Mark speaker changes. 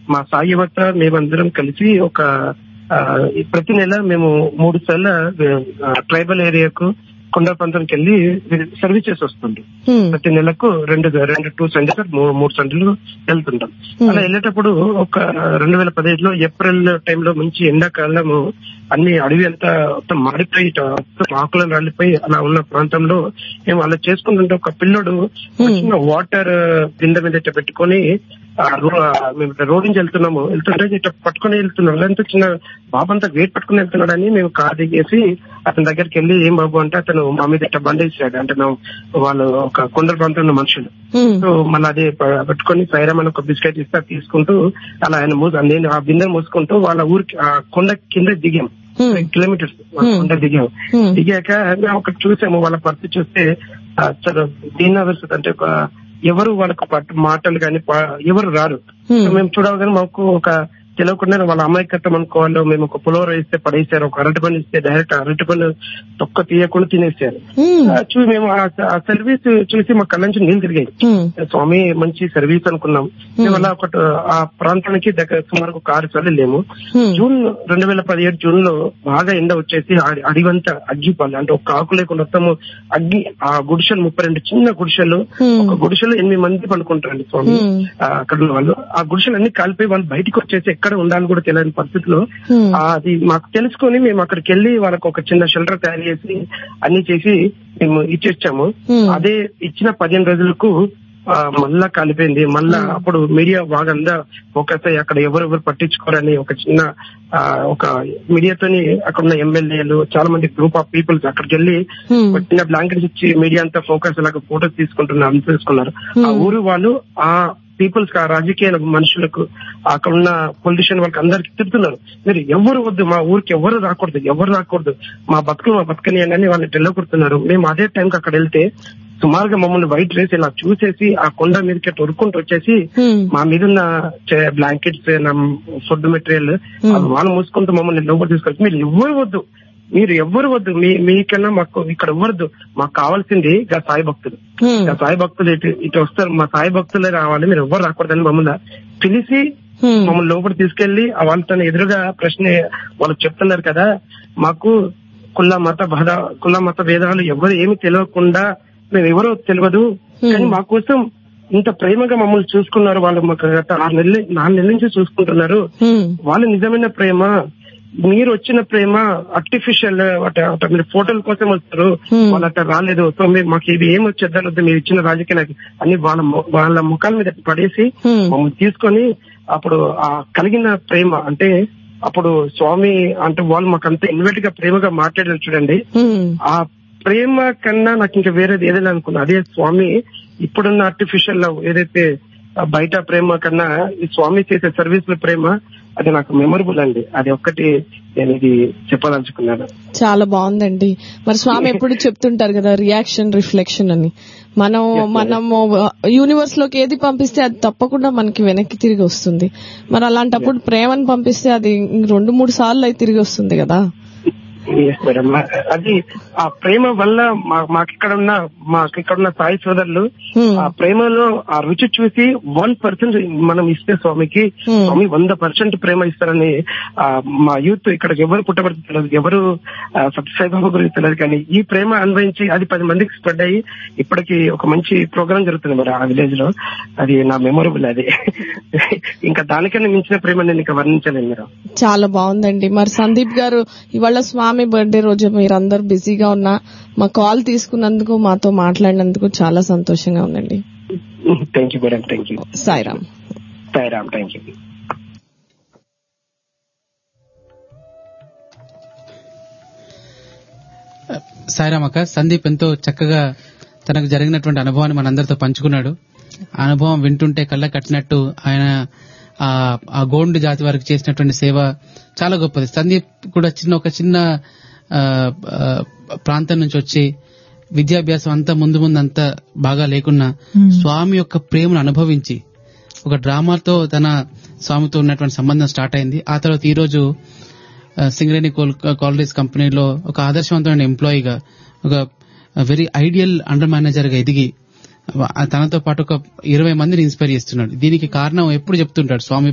Speaker 1: మా సాయి యువత మేమందరం కలిసి ఒక ఆ, ఈ ప్రతి నెల మేము మూడు సార్లు ట్రైబల్ ఏరియాకు కొండ ప్రాంతానికి వెళ్ళి సర్వీస్ చేసి వస్తుంటాం
Speaker 2: హ్మ్.
Speaker 1: ప్రతి నెలకు రెండు రెండు టూ సండేస్ మూడు మూడు సండేలు వెళ్తుంటాం అలా వెళ్ళేటప్పుడు ఒక రెండు వేల పదిహేడులో ఏప్రిల్ టైంలో మంచి ఎండాకాలము అన్ని అడవి అంతా మొత్తం మాడిపోయి ఇటు మొత్తం ఆకులను రాలిపోయి అలా ఉన్న ప్రాంతంలో మేము అలా చేసుకుంటుంటే ఒక పిల్లడు ఒక చిన్న వాటర్ బిందె మీద ఇట్లా పెట్టుకొని ఆ రో- ఆ మేము ఇట్లా రోడ్ నుంచి వెళ్తున్నాము వెళ్తుంటే ఇట్లా పట్టుకొని వెళ్తున్నాడు అంత చిన్న బాబు అంతా వెయిట్ పట్టుకుని వెళ్తున్నాడని మేము కార్ దిగేసి అతని దగ్గరికి వెళ్ళి ఏం బాబు అంటే అతను మా మీద ఇట్లా బండేసాడు అంటే మేము వాళ్ళు ఒక కొండ ప్రాంతంలో మనుషులు
Speaker 2: హ్మ్.
Speaker 1: సో మళ్ళీ అదే ప- పెట్టుకొని సైరం అని ఒక బిస్కెట్ ఇస్తా తీసుకుంటూ అలా ఆయన మూసి నేను ఆ బిందె మూసుకుంటూ వాళ్ళ ఊరికి ఆ కొండ కింద దిగాం
Speaker 2: Hmm.
Speaker 1: కిలోమీటర్స్ కొండ దిగాం
Speaker 2: Hmm.
Speaker 1: దిగాక మేము ఒకటి చూసాము వాళ్ళ పరిస్థితి చూస్తే ఆ, చాలా దీనావస్థ అంటే ఒక ఎవరు వాళ్ళకు పట్టు మాటలు కానీ ఎవరు రారు
Speaker 2: Hmm.
Speaker 1: సో మేము చూడగానే మాకు ఒక తెలియకుండా వాళ్ళ అమాయకత్వం అనుకోవాలి మేము ఒక పులోర ఇస్తే పడేసారు ఒక అరటి పని ఇస్తే డైరెక్ట్ అరటి పని తొక్క తీయకుండా తినేసారు
Speaker 2: హ్మ్.
Speaker 1: ఆ, చూ మేము ఆ ఆ సర్వీస్ చూసి మా కళ్ళ నుంచి నీళ్ళు తిరిగాయి
Speaker 2: హ్మ్.
Speaker 1: స్వామి మంచి సర్వీస్ అనుకున్నాం మేము అలా ఒక ఆ ప్రాంతానికి దగ్గర సుమారు ఒక ఆరు సార్లు వెళ్ళాము
Speaker 2: హ్మ్.
Speaker 1: జూన్ రెండు వేల పదిహేడు జూన్ లో బాగా ఎండ వచ్చేసి ఆ- అడివంతా అగ్గిపాలు అంటే ఒక ఆకు లేకుండా మొత్తము అగ్గి ఆ గుడిసెలు ముప్పై రెండు చిన్న గుడిసెలు
Speaker 2: Hmm.
Speaker 1: ఒక గుడిసెలో ఎనిమిది మంది పడుకుంటారండి స్వామి
Speaker 2: Hmm.
Speaker 1: ఆ, అక్కడ ఉన్న వాళ్ళు ఆ గుడిసెలు అన్ని కాలిపోయి వాళ్ళు బయటకు వచ్చేసి ఎక్కడ ఉండాలని కూడా తెలియని పరిస్థితిలో
Speaker 2: Hmm.
Speaker 1: ఆ, అది మాకు తెలుసుకొని మేము అక్కడికి వెళ్ళి వాళ్ళకి ఒక చిన్న షెల్టర్ తయారు చేసి అన్ని చేసి మేము ఇచ్చేచ్చాము
Speaker 2: Hmm.
Speaker 1: అదే ఇచ్చిన పదిహేను రోజులకు ఆ, మళ్ళా కాలిపోయింది మళ్ళా అప్పుడు మీడియా బాగా అందా ఫోకస్ అయ్యి అక్కడ ఎవరెవరు పట్టించుకోరని ఒక చిన్న ఆ, ఒక మీడియాతోని అక్కడ ఉన్న ఎమ్మెల్యేలు చాలా మంది గ్రూప్ ఆఫ్ పీపుల్స్ అక్కడికి వెళ్ళి
Speaker 2: Hmm.
Speaker 1: ఒక చిన్న బ్లాంకెట్స్ ఇచ్చి మీడియా అంతా ఫోకస్ లాగా ఫోటోస్ తీసుకుంటున్నారు అంత తీసుకున్నారు ఆ ఊరు వాళ్ళు ఆ పీపుల్స్ ఆ రాజకీయ మనుషులకు అక్కడ ఉన్న పొలిటీషియన్ వాళ్ళకి అందరికి తిడుతున్నారు మీరు ఎవరు వద్దు మా ఊరికి ఎవరు రాకూడదు ఎవరు రాకూడదు మా బతుకులు మా బతుకని అని వాళ్ళు తెల్లకొడుతున్నారు మేము అదే టైంకి అక్కడ వెళ్తే సుమారుగా మమ్మల్ని వైట్ రేస్ ఇలా చూసేసి ఆ కొండ మీదకి అట్లా ఉరుక్కుంటూ వచ్చేసి
Speaker 2: Hmm.
Speaker 1: మా మీద ఉన్న బ్లాంకెట్స్ ఫుడ్ మెటీరియల్ వాళ్ళు మూసుకుంటూ మమ్మల్ని లోపల తీసుకొచ్చి మీరు ఎవ్వరు వద్దు మీరు ఎవ్వరు వద్దు మీ మీకన్నా మాకు ఇక్కడ ఎవ్వరద్దు మాకు కావాల్సింది గా సాయి భక్తులు
Speaker 2: Hmm.
Speaker 1: గా సాయి భక్తులు ఇటు ఇటు వస్తారు మా సాయి భక్తులే రావాలి మీరు ఎవ్వరు రాకూడదని మమ్మల్ని పిలిచి
Speaker 2: Hmm.
Speaker 1: మమ్మల్ని లోపల తీసుకెళ్లి ఆ వాళ్ళతో ఎదురుగా ప్రశ్న వాళ్ళు చెప్తున్నారు కదా మాకు కుల మత భేద కుల మత భేదాలు ఎవరు ఏమి తెలియకుండా మేము ఎవరో తెలియదు కానీ మా కోసం ఇంత ప్రేమగా మమ్మల్ని చూసుకున్నారు వాళ్ళు మాకు గత ఆరు నెలలు నాలుగు నెలల నుంచి చూసుకుంటున్నారు
Speaker 2: Hmm.
Speaker 1: వాళ్ళ నిజమైన ప్రేమ మీరు వచ్చిన ప్రేమ ఆర్టిఫిషియల్ మీరు ఫోటోల కోసం వస్తారు
Speaker 2: Hmm.
Speaker 1: వాళ్ళు అట్లా రాలేదు సో మీరు మాకు ఇది ఏం వచ్చేద్దాం మీరు ఇచ్చిన రాజకీయ నాయకులు అని వాళ్ళ మొ- వాళ్ళ ముఖాల మీద పడేసి
Speaker 2: Hmm.
Speaker 1: మమ్మల్ని తీసుకొని అప్పుడు ఆ కలిగిన ప్రేమ అంటే అప్పుడు స్వామి అంటే వాళ్ళు మాకు అంత ఇన్వెట్ గా ప్రేమగా మాట్లాడారు చూడండి
Speaker 2: Hmm.
Speaker 1: ఆ ప్రేమ కన్నా నాకు ఇంకా వేరేది ఏదైనా అనుకున్నా అదే స్వామి ఇప్పుడున్న ఆర్టిఫిషియల్ లవ్ ఏదైతే ఆ బయట ప్రేమ కన్నా ఈ స్వామి చేసే సర్వీస్ లో ప్రేమ అది నాకు మెమరబుల్ అండి అది ఒక్కటి నేను ఇది చెప్పదలుచుకున్నాను
Speaker 2: చాలా బాగుందండి మరి స్వామి ఎప్పుడు చెప్తుంటారు కదా రియాక్షన్ రిఫ్లెక్షన్ అని మనం మనము యూనివర్స్ లోకి ఏది పంపిస్తే అది తప్పకుండా మనకి వెనక్కి తిరిగి వస్తుంది మరి అలాంటప్పుడు ప్రేమను పంపిస్తే అది రెండు మూడు సార్లు అయితే తిరిగి వస్తుంది కదా
Speaker 1: ఎస్ మేడం అది ఆ ప్రేమ వల్ల మా- మాకు ఇక్కడ ఉన్న మాకు ఇక్కడ ఉన్న సాయి సోదరులు
Speaker 2: Hmm.
Speaker 1: ఆ ప్రేమలో ఆ రుచి చూసి వన్ పర్సెంట్ మనం ఇస్తే స్వామికి
Speaker 2: Hmm.
Speaker 1: స్వామి వంద పర్సెంట్ ప్రేమ ఇస్తారని ఆ, మా యూత్ ఇక్కడ ఎవరు పుట్టబడుతుంది తెలియదు ఎవరు ఆ, సత్యసాయి బాబా గురించి తెలియదు కానీ ఈ ప్రేమ అన్వయించి అది పది మందికి స్ప్రెడ్ అయ్యి ఇప్పటికి ఒక మంచి ప్రోగ్రామ్ జరుగుతుంది మరి ఆ విలేజ్ లో అది నా మెమొరబుల్ అది ఇంకా దానికన్నా మించిన ప్రేమ నేను ఇంకా వర్ణించలేను మీరు
Speaker 2: చాలా బాగుందండి మరి సందీప్ గారు ఇవాళ స్వామి బర్త్డే రోజు మీరందరూ బిజీగా ఉన్నా మా కాల్ తీసుకున్నందుకు మాతో మాట్లాడినందుకు చాలా సంతోషంగా ఉందండి
Speaker 1: thank you madam thank you
Speaker 2: Sairam
Speaker 1: Sairam thank you
Speaker 3: సాయిరామక్క సందీప్ ఎంతో చక్కగా తనకు జరిగినటువంటి అనుభవాన్ని మనందరితో పంచుకున్నాడు ఆ అనుభవం వింటుంటే కళ్ళ కట్టినట్టు ఆయన ఆ ఆ గోండు జాతి వారికి చేసినటువంటి సేవ చాలా గొప్పది సందీప్ కూడా చిన్న ఒక చిన్న ఆ, ఆ, ప్రాంతం నుంచి వచ్చి విద్యాభ్యాసం అంతా ముందు ముందు అంతా బాగా లేకున్నా స్వామి యొక్క ప్రేమను అనుభవించి ఒక డ్రామాతో తన స్వామితో ఉన్నటువంటి సంబంధం స్టార్ట్ అయింది ఆ తర్వాత ఈ రోజు ఆ, సింగరేణి కాలరీస్ కంపెనీలో ఒక ఆదర్శవంతమైన ఎంప్లాయీగా ఒక వెరీ ఐడియల్ అండర్ మేనేజర్ గా ఎదిగి ఆ, తనతో పాటు ఒక ఇరవై మందిని ఇన్స్పైర్ చేస్తున్నాడు దీనికి కారణం ఎప్పుడు చెప్తుంటాడు స్వామి